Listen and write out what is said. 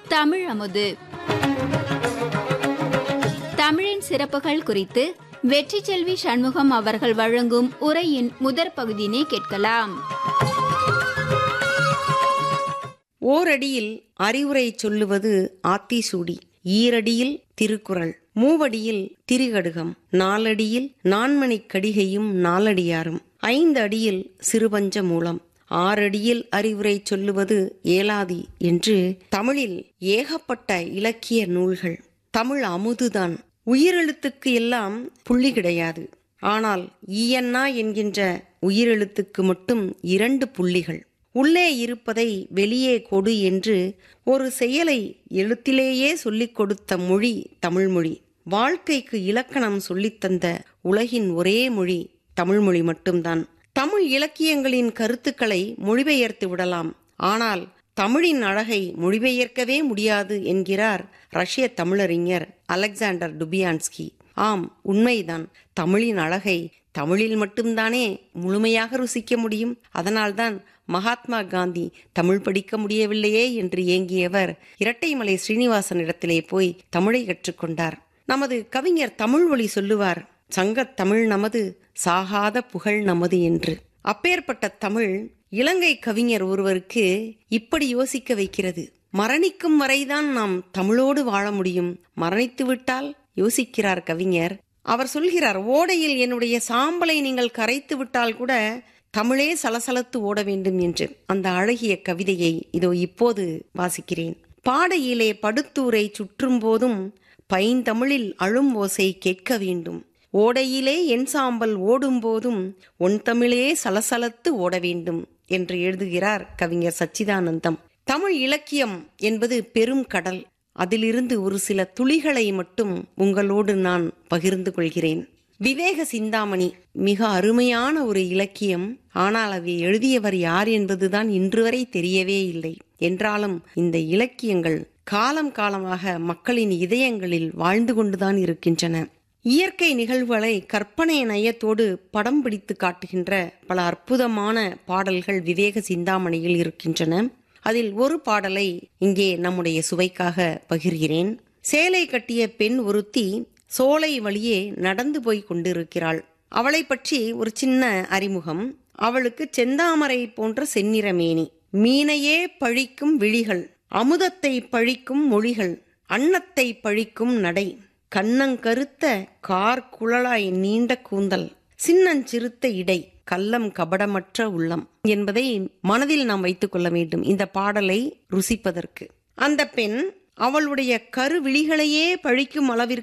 தமிழ் அமுது தமிழின் சிறப்புகள் குறித்து வெற்றி செல்வி சண்முகம் அவர்கள் வழங்கும் உரையின் முதற் பகுதியினை கேட்கலாம் ஓரடியில் அறிவுரை சொல்லுவது ஆத்திசூடி ஈரடியில் திருக்குறள் மூவடியில் திரிகடுகம் நாலடியில் நான்மணிக் கடிகையும் நாலடியாரும் ஐந்து அடியில் சிறுபஞ்ச மூலம் ஆறடியில் அறிவுரை சொல்லுவது ஏலாதி என்று தமிழில் ஏகப்பட்ட இலக்கிய நூல்கள் தமிழ் அமுதுதான் உயிரெழுத்துக்கு எல்லாம் புள்ளி கிடையாது ஆனால் ஈயன்னா என்கின்ற உயிரெழுத்துக்கு மட்டும் இரண்டு புள்ளிகள் உள்ளே இருப்பதை வெளியே கொடு என்று ஒரு செயலை எழுத்திலேயே சொல்லிக் கொடுத்த மொழி தமிழ்மொழி வாழ்க்கைக்கு இலக்கணம் சொல்லித்தந்த உலகின் ஒரே மொழி தமிழ்மொழி மட்டும்தான் தமிழ் இலக்கியங்களின் கருத்துக்களை மொழிபெயர்த்து விடலாம் ஆனால் தமிழின் அழகை மொழிபெயர்க்கவே முடியாது என்கிறார் ரஷ்ய தமிழறிஞர் அலெக்சாண்டர் டுபியான்ஸ்கி ஆம் உண்மைதான் தமிழின் அழகை தமிழில் மட்டும்தானே முழுமையாக ருசிக்க முடியும் அதனால்தான் மகாத்மா காந்தி தமிழ் படிக்க முடியவில்லையே என்று ஏங்கியவர் இரட்டைமலை ஸ்ரீனிவாசனிடத்திலே போய் தமிழை கற்றுக்கொண்டார் நமது கவிஞர் தமிழ் ஒளி சொல்லுவார் சங்கத் தமிழ் நமது சாகாத புகழ் நமது என்று அப்பேற்பட்ட தமிழ் இலங்கை கவிஞர் ஒருவருக்கு இப்படி யோசிக்க வைக்கிறது மரணிக்கும் வரைதான் நாம் தமிழோடு வாழ முடியும் மரணித்து விட்டால் யோசிக்கிறார் கவிஞர் அவர் சொல்கிறார் ஓடையில் என்னுடைய சாம்பலை நீங்கள் கரைத்து விட்டால் கூட தமிழே சலசலத்து ஓட வேண்டும் என்று அந்த அழகிய கவிதையை இதோ இப்போது வாசிக்கிறேன் பாடையிலே படுத்தூரை சுற்றும் போதும் பைந்தமிழில் அழும் ஓசை கேட்க வேண்டும் ஓடையிலே என் சாம்பல் ஓடும் போதும் ஒன் தமிழே சலசலத்து ஓட வேண்டும் என்று எழுதுகிறார் கவிஞர் சச்சிதானந்தம் தமிழ் இலக்கியம் என்பது பெரும் கடல் அதிலிருந்து ஒரு சில துளிகளை மட்டும் உங்களோடு நான் பகிர்ந்து கொள்கிறேன் விவேக சிந்தாமணி மிக அருமையான ஒரு இலக்கியம் ஆனால் அதை எழுதியவர் யார் என்பதுதான் இன்று வரை தெரியவே இல்லை என்றாலும் இந்த இலக்கியங்கள் காலம் காலமாக மக்களின் இதயங்களில் வாழ்ந்து கொண்டுதான் இருக்கின்றன இயற்கை நிகழ்வுகளை கற்பனை நயத்தோடு படம் பிடித்து காட்டுகின்ற பல அற்புதமான பாடல்கள் விவேக சிந்தாமணியில் இருக்கின்றன அதில் ஒரு பாடலை இங்கே நம்முடைய சுவைக்காக பகிர்கிறேன் சேலை கட்டிய பெண் ஒருத்தி சோலை வழியே நடந்து போய் கொண்டிருக்கிறாள் அவளை பற்றி ஒரு சின்ன அறிமுகம் அவளுக்கு செந்தாமரை போன்ற செந்நிறமேனி மீனையே பழிக்கும் விழிகள் அமுதத்தை பழிக்கும் மொழிகள் அன்னத்தை பழிக்கும் நடை கண்ணங்கருத்த கார் குழலாய் நீண்ட கூந்தல் சின்னஞ்சிறுத்த இடை கள்ளம் கபடமற்ற உள்ளம் என்பதை மனதில் நாம் வைத்துக் கொள்ள வேண்டும் இந்த பாடலை ருசிப்பதற்கு அந்த பெண் அவளுடைய கருவிழிகளையே பழிக்கும் அளவிற்கு